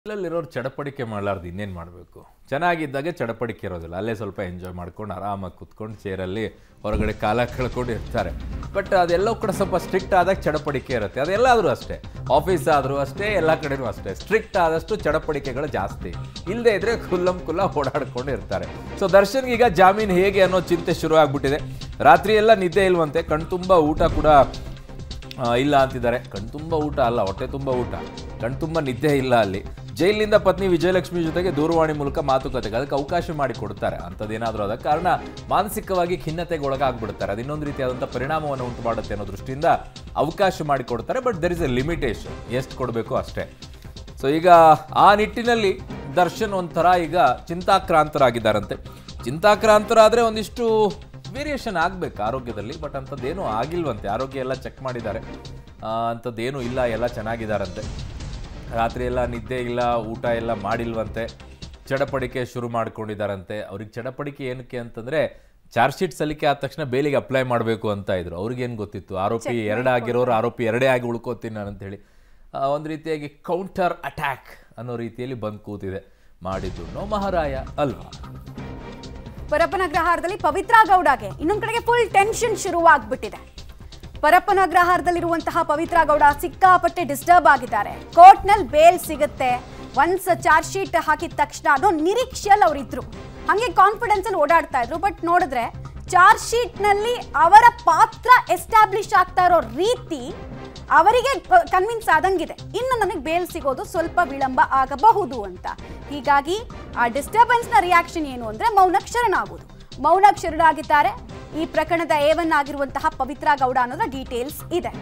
ಇರೋರು ಚಡಪಡಿಕೆ ಮಾಡಲಾರ್ದು ಇನ್ನೇನು ಮಾಡಬೇಕು ಚೆನ್ನಾಗಿದ್ದಾಗೆ ಚಡಪಡಿಕೆ ಇರೋದಿಲ್ಲ ಅಲ್ಲೇ ಸ್ವಲ್ಪ ಎಂಜಾಯ್ ಮಾಡ್ಕೊಂಡು ಆರಾಮಾಗಿ ಕುತ್ಕೊಂಡು ಚೇರಲ್ಲಿ ಹೊರಗಡೆ ಕಾಲ ಕಳ್ಕೊಂಡು ಇರ್ತಾರೆ ಬಟ್ ಅದೆಲ್ಲವೂ ಕೂಡ ಸ್ವಲ್ಪ ಸ್ಟ್ರಿಕ್ಟ್ ಆದಾಗ ಚಡಪಡಿಕೆ ಇರುತ್ತೆ ಅದೆಲ್ಲಾದರೂ ಅಷ್ಟೇ ಆಫೀಸ್ ಆದರೂ ಅಷ್ಟೇ ಎಲ್ಲ ಕಡೆನೂ ಅಷ್ಟೇ ಸ್ಟ್ರಿಕ್ಟ್ ಆದಷ್ಟು ಚಡಪಡಿಕೆಗಳು ಜಾಸ್ತಿ ಇಲ್ಲದೆ ಇದ್ರೆ ಕುಲ್ಲಂ ಕುಲ್ಲ ಓಡಾಡ್ಕೊಂಡು ಇರ್ತಾರೆ ಸೊ ದರ್ಶನ್ಗೆ ಈಗ ಜಾಮೀನು ಹೇಗೆ ಅನ್ನೋ ಚಿಂತೆ ಶುರು ಆಗ್ಬಿಟ್ಟಿದೆ ರಾತ್ರಿ ಎಲ್ಲ ನಿದ್ದೆ ಇಲ್ವಂತೆ ಕಣ್ತುಂಬ ಊಟ ಕೂಡ ಆ, ಇಲ್ಲ ಅಂತಿದ್ದಾರೆ ಕಣ್ತುಂಬ ಊಟ ಅಲ್ಲ ಹೊಟ್ಟೆ ತುಂಬ ಊಟ ಕಣ್ತುಂಬ ನಿದ್ದೆ ಇಲ್ಲ ಅಲ್ಲಿ ಜೈಲಿನಿಂದ ಪತ್ನಿ ವಿಜಯಲಕ್ಷ್ಮಿ ಜೊತೆಗೆ ದೂರವಾಣಿ ಮೂಲಕ ಮಾತುಕತೆಗೆ ಅದಕ್ಕೆ ಅವಕಾಶ ಮಾಡಿ ಕೊಡ್ತಾರೆ ಅಂಥದ್ದೇನಾದರೂ ಆದ ಕಾರಣ ಮಾನಸಿಕವಾಗಿ ಖಿನ್ನತೆಗೆ ಒಳಗಾಗ್ಬಿಡ್ತಾರೆ ಅದು ಇನ್ನೊಂದು ರೀತಿಯಾದಂಥ ಪರಿಣಾಮವನ್ನು ಉಂಟು ಮಾಡುತ್ತೆ ಅನ್ನೋ ದೃಷ್ಟಿಯಿಂದ ಅವಕಾಶ ಮಾಡಿ ಕೊಡ್ತಾರೆ but there is a limitation ಎಷ್ಟು ಕೊಡಬೇಕು ಅಷ್ಟೇ ಸೊ ಈಗ ಆ ನಿಟ್ಟಿನಲ್ಲಿ ದರ್ಶನ್ ಒಂಥರ ಈಗ ಚಿಂತಾಕ್ರಾಂತರಾಗಿದ್ದಾರಂತೆ ಚಿಂತಾಕ್ರಾಂತರಾದರೆ ಒಂದಿಷ್ಟು ವೇರಿಯೇಷನ್ ಆಗಬೇಕು ಆರೋಗ್ಯದಲ್ಲಿ ಬಟ್ ಅಂಥದ್ದೇನೂ ಆಗಿಲ್ವಂತೆ ಆರೋಗ್ಯ ಎಲ್ಲ ಚೆಕ್ ಮಾಡಿದ್ದಾರೆ ಆ, ಅಂಥದ್ದೇನೂ ಇಲ್ಲ ಎಲ್ಲ ಚೆನ್ನಾಗಿದ್ದಾರಂತೆ ರಾತ್ರಿ ಎಲ್ಲ ನಿದ್ದೆ ಇಲ್ಲ ಊಟ ಎಲ್ಲ ಮಾಡಿಲ್ವಂತೆ ಚಡಪಡಿಕೆ ಶುರು ಮಾಡ್ಕೊಂಡಿದ್ದಾರಂತೆ ಅವ್ರಿಗೆ ಚಡಪಡಿಕೆ ಏನಕ್ಕೆ ಅಂತಂದರೆ ಚಾರ್ಜ್ ಶೀಟ್ ಸಲ್ಲಿಕೆ ಆದ ತಕ್ಷಣ ಬೇಲಿಗೆ ಅಪ್ಲೈ ಮಾಡಬೇಕು ಅಂತ ಇದ್ರು ಅವ್ರಿಗೇನು ಗೊತ್ತಿತ್ತು ಆರೋಪಿ ಎರಡಾಗಿರೋರು ಆರೋಪಿ ಎರಡೇ ಆಗಿ ಉಳ್ಕೋತೀನಿ ನಾನು ಅಂತೇಳಿ ಆ, ಒಂದು ರೀತಿಯಾಗಿ ಕೌಂಟರ್ ಅಟ್ಯಾಕ್ ಅನ್ನೋ ರೀತಿಯಲ್ಲಿ ಬಂದು ಕೂತಿದೆ ಮಾಡಿದ್ದು ನೋ ಮಹಾರಾಯ ಅಲ್ವಾ ಪರಪ್ಪನಗ್ರಹಾರದಲ್ಲಿ ಪವಿತ್ರ ಗೌಡಗೆ ಇನ್ನೊಂದ್ ಕಡೆಗೆ ಫುಲ್ ಟೆನ್ಷನ್ ಶುರುವಾಗ್ಬಿಟ್ಟಿದೆ ಪರಪ್ಪನಗ್ರಹಾರದಲ್ಲಿರುವಂತಹ ಪವಿತ್ರ ಗೌಡ ಸಿಕ್ಕಾಪಟ್ಟೆ ಡಿಸ್ಟರ್ಬ್ ಆಗಿದ್ದಾರೆ ಕೋರ್ಟ್ನಲ್ಲಿ ಬೇಲ್ ಸಿಗುತ್ತೆ ಒನ್ಸ್ ಚಾರ್ಜ್ ಶೀಟ್ ಹಾಕಿದ ತಕ್ಷಣ ಅನ್ನೋ ನಿರೀಕ್ಷೆಯಲ್ಲಿ ಅವರಿದ್ರು ಹಾಗೆ ಕಾನ್ಫಿಡೆನ್ಸ್ ಅಲ್ಲಿ ಓಡಾಡ್ತಾ ಇದ್ರು ಬಟ್ ನೋಡಿದ್ರೆ ಚಾರ್ಜ್ ಶೀಟ್ ನಲ್ಲಿ ಅವರ ಪಾತ್ರ ಎಸ್ಟಾಬ್ಲಿಷ್ ಆಗ್ತಾ ಇರೋ ರೀತಿ ಅವರಿಗೆ ಕನ್ವಿನ್ಸ್ ಆದಂಗಿದೆ ಇನ್ನು ನನಗೆ ಬೇಲ್ ಸಿಗೋದು ಸ್ವಲ್ಪ ವಿಳಂಬ ಆಗಬಹುದು ಅಂತ ಹೀಗಾಗಿ ಆ ಡಿಸ್ಟರ್ಬೆನ್ಸ್ ನ ರಿಯಾಕ್ಷನ್ ಏನು ಅಂದ್ರೆ ಮೌನಕ್ಕೆ ಶರಣಾಗುವುದು ಮೌನಕ್ಕೆ ಶರಣಾಗಿದ್ದಾರೆ ಈ ಪ್ರಕರಣದ ಏವನ್ ಆಗಿರುವಂತಹ ಪವಿತ್ರ ಗೌಡ ಅನ್ನೋದ್ರ ಡೀಟೇಲ್ಸ್ ಇದೆ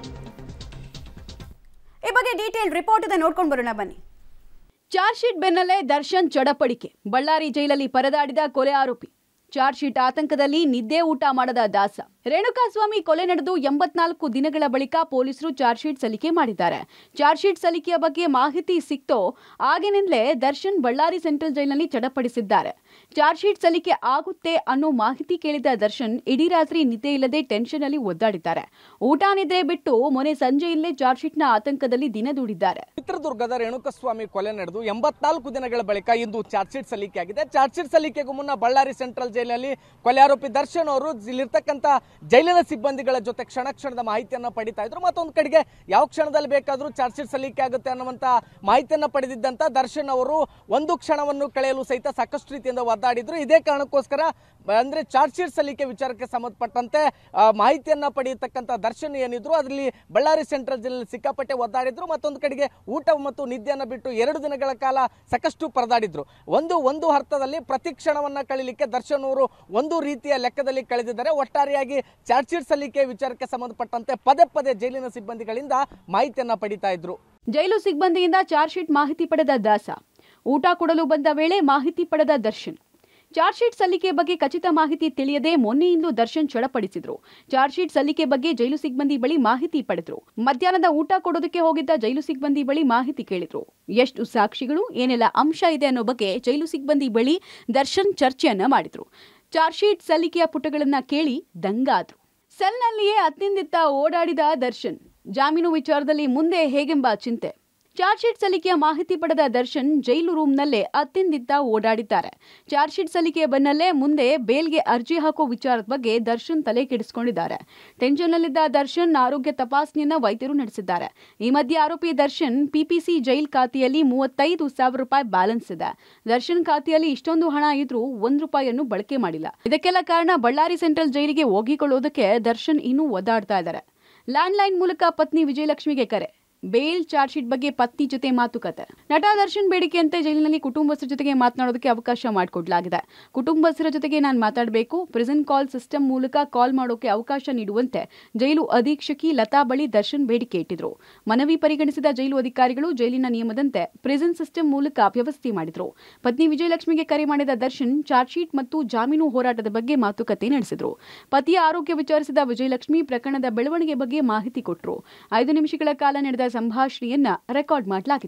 ಈ ಬಗ್ಗೆ ಡೀಟೇಲ್ ರಿಪೋರ್ಟ್ ಇದೆ ನೋಡ್ಕೊಂಡು ಬರೋಣ ಬನ್ನಿ ಚಾರ್ಜ್ ಶೀಟ್ ಬೆನ್ನಲ್ಲೇ ದರ್ಶನ್ ಚಡಪಡಿಕೆ ಬಳ್ಳಾರಿ ಜೈಲಲ್ಲಿ ಪರದಾಡಿದ ಕೊಲೆ ಆರೋಪಿ ಚಾರ್ಜ್ ಶೀಟ್ ಆತಂಕದಲ್ಲಿ ನಿದ್ದೆ ಊಟ ಮಾಡದ ದಾಸ ರೇಣುಕಾಸ್ವಾಮಿ ಕೊಲೆ ನಡೆದು ಎಂಬತ್ನಾಲ್ಕು ದಿನಗಳ ಬಳಿಕ ಪೊಲೀಸರು ಚಾರ್ಜ್ ಶೀಟ್ ಸಲ್ಲಿಕೆ ಮಾಡಿದ್ದಾರೆ ಚಾರ್ಜ್ ಶೀಟ್ ಸಲ್ಲಿಕೆಯ ಬಗ್ಗೆ ಮಾಹಿತಿ ಸಿಕ್ತೋ ಆಗಿನಿಂದಲೇ ದರ್ಶನ್ ಬಳ್ಳಾರಿ ಸೆಂಟ್ರಲ್ ಜೈಲಿನಲ್ಲಿ ಚಡಪಡಿಸಿದ್ದಾರೆ ಚಾರ್ಜ್ ಶೀಟ್ ಸಲ್ಲಿಕೆ ಆಗುತ್ತೆ ಅನ್ನೋ ಮಾಹಿತಿ ಕೇಳಿದ ದರ್ಶನ್ ಇಡೀ ರಾತ್ರಿ ನಿದ್ದೆ ಇಲ್ಲದೆ ಟೆನ್ಷನ್ ಅಲ್ಲಿ ಒದ್ದಾಡಿದ್ದಾರೆ ಊಟ ನಿದ್ರೆ ಬಿಟ್ಟು ಮೊನ್ನೆ ಸಂಜೆ ಇಲ್ಲೇ ಚಾರ್ಜ್ ಶೀಟ್ನ ಆತಂಕದಲ್ಲಿ ದಿನ ದೂಡಿದ್ದಾರೆ ಚಿತ್ರದುರ್ಗದ ರೇಣುಕಸ್ವಾಮಿ ಕೊಲೆ ನಡೆದು ಎಂಬತ್ನಾಲ್ಕು ದಿನಗಳ ಬಳಿಕ ಇಂದು ಚಾರ್ಜ್ ಶೀಟ್ ಸಲ್ಲಿಕೆ ಆಗಿದೆ ಚಾರ್ಜ್ ಶೀಟ್ ಸಲ್ಲಿಕೆಗೂ ಮುನ್ನ ಬಳ್ಳಾರಿ ಸೆಂಟ್ರಲ್ ಜೈಲಿನಲ್ಲಿ ಕೊಲೆ ಆರೋಪಿ ದರ್ಶನ್ ಅವರು ಇಲ್ಲಿರ್ತಕ್ಕಂಥ ಜೈಲಿನ ಸಿಬ್ಬಂದಿಗಳ ಜೊತೆ ಕ್ಷಣ ಕ್ಷಣದ ಮಾಹಿತಿಯನ್ನ ಪಡಿತಾ ಇದ್ರು ಮತ್ತೊಂದು ಕಡೆಗೆ ಯಾವ ಕ್ಷಣದಲ್ಲಿ ಬೇಕಾದರೂ ಚಾರ್ಜ್ ಶೀಟ್ ಸಲ್ಲಿಕೆ ಆಗುತ್ತೆ ಅನ್ನುವಂತ ಮಾಹಿತಿಯನ್ನ ಪಡೆದಿದ್ದಂತ ದರ್ಶನ್ ಅವರು ಒಂದು ಕ್ಷಣವನ್ನು ಕಳೆಯಲು ಸಹಿತ ಸಾಕಷ್ಟು ರೀತಿಯಿಂದ ಒದ್ದಾಡಿದ್ರು ಇದೇ ಕಾರಣಕ್ಕೋಸ್ಕರ ಅಂದ್ರೆ ಚಾರ್ಜ್ ಶೀಟ್ ಸಲ್ಲಿಕೆ ವಿಚಾರಕ್ಕೆ ಸಂಬಂಧಪಟ್ಟಂತೆ ಆ, ಮಾಹಿತಿಯನ್ನ ಪಡೆಯತಕ್ಕಂಥ ದರ್ಶನ್ ಏನಿದ್ರು ಅದರಲ್ಲಿ ಬಳ್ಳಾರಿ ಸೆಂಟ್ರಲ್ ಜೈಲಲ್ಲಿ ಸಿಕ್ಕಾಪಟ್ಟೆ ಒದ್ದಾಡಿದ್ರು ಮತ್ತೊಂದು ಕಡೆಗೆ ಊಟ ಮತ್ತು ನಿದ್ದೆಯನ್ನ ಬಿಟ್ಟು ಎರಡು ದಿನಗಳ ಕಾಲ ಸಾಕಷ್ಟು ಪರದಾಡಿದ್ರು ಒಂದು ಒಂದು ಅರ್ಥದಲ್ಲಿ ಪ್ರತಿ ಕ್ಷಣವನ್ನ ಕಳಿಲಿಕ್ಕೆ ದರ್ಶನ್ ಅವರು ಒಂದು ರೀತಿಯ ಲೆಕ್ಕದಲ್ಲಿ ಕಳೆದಿದ್ದಾರೆ ಒಟ್ಟಾರೆಯಾಗಿ ಚಾರ್ಜ್ ಶೀಟ್ ಸಲ್ಲಿಕೆ ವಿಚಾರಕ್ಕೆ ಸಂಬಂಧಪಟ್ಟಂತೆ ಪದೇ ಪದೇ ಜೈಲಿನ ಸಿಬ್ಬಂದಿಗಳಿಂದ ಮಾಹಿತಿಯನ್ನ ಪಡಿತಾ ಇದ್ರು ಜೈಲು ಸಿಬ್ಬಂದಿಯಿಂದ ಚಾರ್ಜ್ ಶೀಟ್ ಮಾಹಿತಿ ಪಡೆದ ದಾಸ ಊಟ ಕೊಡಲು ಬಂದ ವೇಳೆ ಮಾಹಿತಿ ಪಡೆದ ದರ್ಶನ್ ಚಾರ್ಜ್ ಶೀಟ್ ಸಲ್ಲಿಕೆ ಬಗ್ಗೆ ಖಚಿತ ಮಾಹಿತಿ ತಿಳಿಯದೆ ಮೊನ್ನೆಯಿಂದಲೂ ದರ್ಶನ್ ಚಡಪಡಿಸಿದ್ರು ಚಾರ್ಜ್ ಶೀಟ್ ಸಲ್ಲಿಕೆ ಬಗ್ಗೆ ಜೈಲು ಸಿಬ್ಬಂದಿ ಬಳಿ ಮಾಹಿತಿ ಪಡೆದ್ರು ಮಧ್ಯಾಹ್ನದ ಊಟ ಕೊಡೋದಕ್ಕೆ ಹೋಗಿದ್ದ ಜೈಲು ಸಿಬ್ಬಂದಿ ಬಳಿ ಮಾಹಿತಿ ಕೇಳಿದ್ರು ಎಷ್ಟು ಸಾಕ್ಷಿಗಳು ಏನೆಲ್ಲ ಅಂಶ ಇದೆ ಅನ್ನೋ ಬಗ್ಗೆ ಜೈಲು ಸಿಬ್ಬಂದಿ ಬಳಿ ದರ್ಶನ್ ಚರ್ಚೆಯನ್ನ ಮಾಡಿದ್ರು ಚಾರ್ಜ್ ಶೀಟ್ ಸಲ್ಲಿಕೆಯ ಪುಟಗಳನ್ನ ಕೇಳಿ ದಂಗಾದ್ರು ಸೆಲ್ನಲ್ಲಿಯೇ ಅತ್ತಿಂದಿತ್ತ ಓಡಾಡಿದ ದರ್ಶನ್ ಜಾಮೀನು ವಿಚಾರದಲ್ಲಿ ಮುಂದೆ ಹೇಗೆಂಬ ಚಿಂತೆ ಚಾರ್ಜ್ ಶೀಟ್ ಸಲ್ಲಿಕೆಯ ಮಾಹಿತಿ ಪಡೆದ ದರ್ಶನ್ ಜೈಲು ರೂಮ್ನಲ್ಲೇ ಅತ್ತಿಂದಿತ್ತ ಓಡಾಡಿದ್ದಾರೆ ಚಾರ್ಜ್ ಶೀಟ್ ಸಲ್ಲಿಕೆಯ ಬೆನ್ನಲ್ಲೇ ಮುಂದೆ ಬೇಲ್ಗೆ ಅರ್ಜಿ ಹಾಕೋ ವಿಚಾರದ ಬಗ್ಗೆ ದರ್ಶನ್ ತಲೆ ಕೆಡಿಸಿಕೊಂಡಿದ್ದಾರೆ ಟೆನ್ಷನ್ನಲ್ಲಿದ್ದ ದರ್ಶನ್ ಆರೋಗ್ಯ ತಪಾಸಣೆಯನ್ನ ವೈದ್ಯರು ನಡೆಸಿದ್ದಾರೆ ಈ ಮಧ್ಯೆ ಆರೋಪಿ ದರ್ಶನ್ ಪಿಪಿಸಿ ಜೈಲ್ ಖಾತೆಯಲ್ಲಿ ಮೂವತ್ತೈದು ಸಾವಿರ ರೂಪಾಯಿ ಬ್ಯಾಲೆನ್ಸ್ ಇದೆ ದರ್ಶನ್ ಖಾತೆಯಲ್ಲಿ ಇಷ್ಟೊಂದು ಹಣ ಇದ್ರೂ ಒಂದ್ ರೂಪಾಯಿಯನ್ನು ಬಳಕೆ ಮಾಡಿಲ್ಲ ಇದಕ್ಕೆಲ್ಲ ಕಾರಣ ಬಳ್ಳಾರಿ ಸೆಂಟ್ರಲ್ ಜೈಲಿಗೆ ಹೋಗಿಕೊಳ್ಳೋದಕ್ಕೆ ದರ್ಶನ್ ಇನ್ನೂ ಒದ್ದಾಡ್ತಾ ಇದ್ದಾರೆ ಲ್ಯಾಂಡ್ಲೈನ್ ಮೂಲಕ ಪತ್ನಿ ವಿಜಯಲಕ್ಷ್ಮಿಗೆ ಕರೆ ಬೇಲ್ ಚಾರ್ಜ್ ಶೀಟ್ ಬಗ್ಗೆ ಪತ್ನಿ ಜೊತೆ ಮಾತುಕತೆ ನಟ ದರ್ಶನ್ ಬೇಡಿಕೆಯಂತೆ ಜೈಲಿನಲ್ಲಿ ಕುಟುಂಬಸ್ಥರ ಜೊತೆಗೆ ಮಾತನಾಡೋದಕ್ಕೆ ಅವಕಾಶ ಮಾಡಿಕೊಡ್ಲಾಗಿದೆ ಕುಟುಂಬಸ್ಥರ ಜೊತೆಗೆ ನಾನು ಮಾತಾಡಬೇಕು ಪ್ರೆಸೆಂಟ್ ಕಾಲ್ ಸಿಸ್ಟಮ್ ಮೂಲಕ ಕಾಲ್ ಮಾಡೋಕೆ ಅವಕಾಶ ನೀಡುವಂತೆ ಜೈಲು ಅಧೀಕ್ಷಕಿ ಲತಾ ಬಳಿ ದರ್ಶನ್ ಬೇಡಿಕೆ ಇಟ್ಟಿದ್ರು ಮನವಿ ಪರಿಗಣಿಸಿದ ಜೈಲು ಅಧಿಕಾರಿಗಳು ಜೈಲಿನ ನಿಯಮದಂತೆ ಪ್ರೆಸೆಂಟ್ ಸಿಸ್ಟಮ್ ಮೂಲಕ ವ್ಯವಸ್ಥೆ ಮಾಡಿದ್ರು ಪತ್ನಿ ವಿಜಯಲಕ್ಷ್ಮಿಗೆ ಕರೆ ಮಾಡಿದ ದರ್ಶನ್ ಚಾರ್ಜ್ ಶೀಟ್ ಮತ್ತು ಜಾಮೀನು ಹೋರಾಟದ ಬಗ್ಗೆ ಮಾತುಕತೆ ನಡೆಸಿದ್ರು ಪತಿಯ ಆರೋಗ್ಯ ವಿಚಾರಿಸಿದ ವಿಜಯಲಕ್ಷ್ಮಿ ಪ್ರಕರಣದ ಬೆಳವಣಿಗೆ ಬಗ್ಗೆ ಮಾಹಿತಿ ಕೊಟ್ಟರು ಐದು ನಿಮಿಷಗಳ ಕಾಲ ನಡೆದ ಸಂಭಾಷಣೆಯನ್ನ ರೆಕಾರ್ಡ್ ಮಾಡಲಾಗಿತ್ತು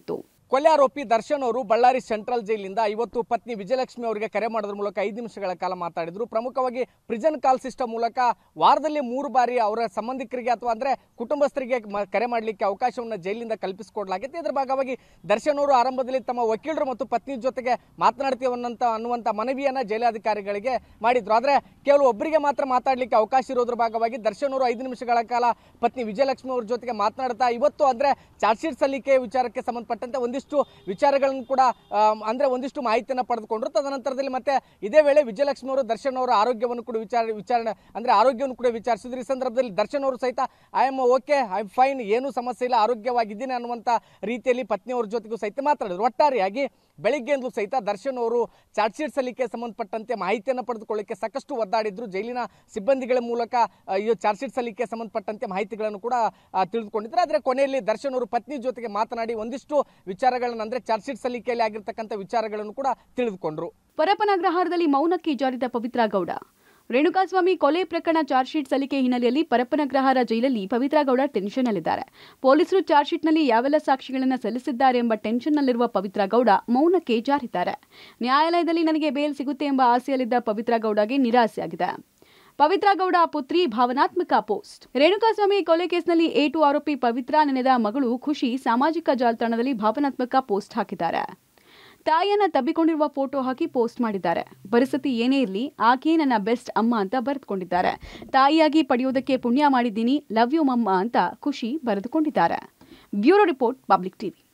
ಕೊಲೆ ಆರೋಪಿ ದರ್ಶನ್ ಅವರು ಬಳ್ಳಾರಿ ಸೆಂಟ್ರಲ್ ಜೈಲಿಂದ ಇವತ್ತು ಪತ್ನಿ ವಿಜಯಲಕ್ಷ್ಮಿ ಅವರಿಗೆ ಕರೆ ಮಾಡೋದ್ರ ಮೂಲಕ ಐದು ನಿಮಿಷಗಳ ಕಾಲ ಮಾತಾಡಿದ್ರು ಪ್ರಮುಖವಾಗಿ ಪ್ರಿಸನ್ ಕಾಲ್ ಸಿಸ್ಟಮ್ ಮೂಲಕ ವಾರದಲ್ಲಿ ಮೂರು ಬಾರಿ ಅವರ ಸಂಬಂಧಿಕರಿಗೆ ಅಥವಾ ಅಂದ್ರೆ ಕುಟುಂಬಸ್ಥರಿಗೆ ಮ- ಕರೆ ಮಾಡಲಿಕ್ಕೆ ಅವಕಾಶವನ್ನು ಜೈಲಿಂದ ಕಲ್ಪಿಸಿಕೊಡ್ಲಾಗಿತ್ತು ಇದರ ಭಾಗವಾಗಿ ದರ್ಶನ್ ಅವರು ಆರಂಭದಲ್ಲಿ ತಮ್ಮ ವಕೀಲರು ಮತ್ತು ಪತ್ನಿ ಜೊತೆಗೆ ಮಾತನಾಡ್ತೀವಿ ಅನ್ನೋಂಥ ಅನ್ನುವಂಥ ಮನವಿಯನ್ನ ಜೈಲಾಧಿಕಾರಿಗಳಿಗೆ ಮಾಡಿದ್ರು ಆದ್ರೆ ಕೇವಲ ಒಬ್ಬರಿಗೆ ಮಾತ್ರ ಮಾತಾಡ್ಲಿಕ್ಕೆ ಅವಕಾಶ ಇರೋದ್ರ ಭಾಗವಾಗಿ ದರ್ಶನ್ ಅವರು ಐದು ನಿಮಿಷಗಳ ಕಾಲ ಪತ್ನಿ ವಿಜಯಲಕ್ಷ್ಮಿ ಅವ್ರ ಜೊತೆಗೆ ಮಾತನಾಡ್ತಾ ಇವತ್ತು ಅಂದ್ರೆ ಚಾರ್ಜ್ ಶೀಟ್ ಸಲ್ಲಿಕೆ ವಿಚಾರಕ್ಕೆ ಸಂಬಂಧಪಟ್ಟಂತೆ ಒಂದಿಷ್ಟು ವಿಚಾರಗಳನ್ನು ಕೂಡ ಆಮ್, ಅಂದ್ರೆ ಒಂದಿಷ್ಟು ಮಾಹಿತಿಯನ್ನು ಪಡೆದುಕೊಂಡ್ರು ತದನಂತರದಲ್ಲಿ ಮತ್ತೆ ಇದೇ ವೇಳೆ ವಿಜಯಲಕ್ಷ್ಮಿ ಅವರು ದರ್ಶನ್ ಅವರ ಆರೋಗ್ಯವನ್ನು ಕೂಡ ವಿಚಾರ ವಿಚಾರಣೆ ಅಂದ್ರೆ ಆರೋಗ್ಯವನ್ನು ಕೂಡ ವಿಚಾರಿಸಿದ್ರು ಈ ಸಂದರ್ಭದಲ್ಲಿ ದರ್ಶನ್ ಅವರು ಸಹಿತ I am okay I am fine ಏನು ಸಮಸ್ಯೆ ಇಲ್ಲ ಆರೋಗ್ಯವಾಗಿದ್ದೀನಿ ಅನ್ನುವಂಥ ರೀತಿಯಲ್ಲಿ ಪತ್ನಿಯವ್ರ ಜೊತೆಗೂ ಸಹಿತ ಮಾತಾಡಿದ್ರು ಒಟ್ಟಾರೆಯಾಗಿ ಬೆಳಿಗ್ಗೆಂದಲೂ ಸಹಿತ ದರ್ಶನ್ ಅವರು ಚಾರ್ಜ್ ಶೀಟ್ ಸಲ್ಲಿಕೆ ಸಂಬಂಧಪಟ್ಟಂತೆ ಮಾಹಿತಿಯನ್ನು ಪಡೆದುಕೊಳ್ಳಿಕ್ಕೆ ಸಾಕಷ್ಟು ಒದ್ದಾಡಿದ್ರು ಜೈಲಿನ ಸಿಬ್ಬಂದಿಗಳ ಮೂಲಕ ಆ, ಈ ಚಾರ್ಜ್ ಶೀಟ್ ಸಲ್ಲಿಕೆ ಸಂಬಂಧಪಟ್ಟಂತೆ ಮಾಹಿತಿಗಳನ್ನು ಕೂಡ ಆ, ತಿಳಿದುಕೊಂಡಿದ್ರು ಆದರೆ ಕೊನೆಯಲ್ಲಿ ದರ್ಶನ್ ಅವರು ಪತ್ನಿ ಜೊತೆಗೆ ಮಾತನಾಡಿ ಒಂದಿಷ್ಟು ವಿಚಾರಗಳನ್ನು ಅಂದ್ರೆ ಚಾರ್ಜ್ ಶೀಟ್ ಸಲ್ಲಿಕೆಯಲ್ಲಿ ಆಗಿರ್ತಕ್ಕಂಥ ವಿಚಾರಗಳನ್ನು ಕೂಡ ತಿಳಿದುಕೊಂಡ್ರು ಪರಪ್ಪನಗ್ರಹಾರದಲ್ಲಿ ಮೌನಕ್ಕೆ ಜಾರಿದ ಪವಿತ್ರ ಗೌಡ ರೇಣುಕಾಸ್ವಾಮಿ ಕೊಲೆ ಪ್ರಕರಣ ಚಾರ್ಜ್ ಶೀಟ್ ಸಲ್ಲಿಕೆ ಹಿನ್ನೆಲೆಯಲ್ಲಿ ಪರಪ್ಪನಗ್ರಹಾರ ಜೈಲಲ್ಲಿ ಪವಿತ್ರ ಗೌಡ ಟೆನ್ಷನ್ನಲ್ಲಿದ್ದಾರೆ ಪೊಲೀಸರು ಚಾರ್ಜ್ ಶೀಟ್ನಲ್ಲಿ ಯಾವೆಲ್ಲ ಸಾಕ್ಷಿಗಳನ್ನು ಸಲ್ಲಿಸಿದ್ದಾರೆ ಎಂಬ ಟೆನ್ಷನ್ನಲ್ಲಿರುವ ಪವಿತ್ರ ಗೌಡ ಮೌನಕ್ಕೆ ಜಾರಿದ್ದಾರೆ ನ್ಯಾಯಾಲಯದಲ್ಲಿ ನನಗೆ ಬೇಲ್ ಸಿಗುತ್ತೆ ಎಂಬ ಆಸೆಯಲ್ಲಿದ್ದ ಪವಿತ್ರ ಗೌಡಗೆ ನಿರಾಸೆಯಾಗಿದೆ ಪವಿತ್ರ ಗೌಡ ಪುತ್ರಿ ಭಾವನಾತ್ಮಕ ಪೋಸ್ಟ್ ರೇಣುಕಾಸ್ವಾಮಿ ಕೊಲೆ ಕೇಸ್ನಲ್ಲಿ ಎ ಟು ಆರೋಪಿ ಪವಿತ್ರ ನೆನೆದ ಮಗಳು ಖುಷಿ ಸಾಮಾಜಿಕ ಜಾಲತಾಣದಲ್ಲಿ ಭಾವನಾತ್ಮಕ ಪೋಸ್ಟ್ ಹಾಕಿದ್ದಾರೆ ತಾಯಿಯನ್ನ ತಬ್ಬಿಕೊಂಡಿರುವ ಫೋಟೋ ಹಾಕಿ ಪೋಸ್ಟ್ ಮಾಡಿದ್ದಾರೆ ಪರಿಸ್ಥಿತಿ ಏನೇ ಇರಲಿ ಆಕೆ ನನ್ನ ಬೆಸ್ಟ್ ಅಮ್ಮ ಅಂತ ಬರೆದುಕೊಂಡಿದ್ದಾರೆ ತಾಯಿಯಾಗಿ ಪಡೆಯೋದಕ್ಕೆ ಪುಣ್ಯ ಮಾಡಿದ್ದೀನಿ ಲವ್ ಯು ಮಮ್ಮ ಅಂತ ಖುಷಿ ಬರೆದುಕೊಂಡಿದ್ದಾರೆ ಬ್ಯೂರೋ ರಿಪೋರ್ಟ್ ಪಬ್ಲಿಕ್ ಟಿವಿ